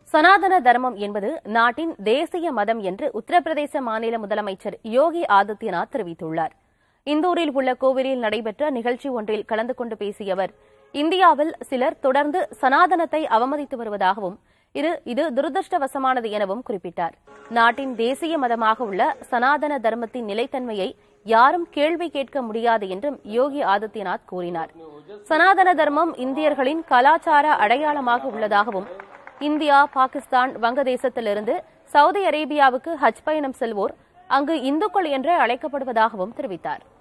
சனாதன தர்மம் என்பது நாட்டின் தேசிய மதம் என்று உத்தரப்பிரதேச மாநில முதலமைச்சர் யோகி ஆதித்யநாத் தெரிவித்துள்ளார் இந்தூரில் உள்ள கோவிலில் நடைபெற்ற நிகழ்ச்சி ஒன்றில் கலந்து கொண்டு பேசிய அவர் இந்தியாவில் சிலர் தொடர்ந்து சனாதனத்தை அவமதித்து வருவதாகவும் இது இது துரதிருஷ்டவசமானது எனவும் குறிப்பிட்டார் நாட்டின் தேசிய மதமாக உள்ள சனாதன தர்மத்தின் நிலைத்தன்மையை யாரும் கேள்வி கேட்க முடியாது என்றும் யோகி ஆதித்யநாத் கூறினார் சனாதன தர்மம் இந்தியர்களின் கலாச்சார அடையாளமாக உள்ளதாகவும் இந்தியா பாகிஸ்தான் வங்கதேசத்திலிருந்து சவுதி அரேபியாவுக்கு ஹஜ் பயணம் செல்வோர் அங்கு இந்துக்கள் என்றே அழைக்கப்படுவதாகவும் தெரிவித்தார்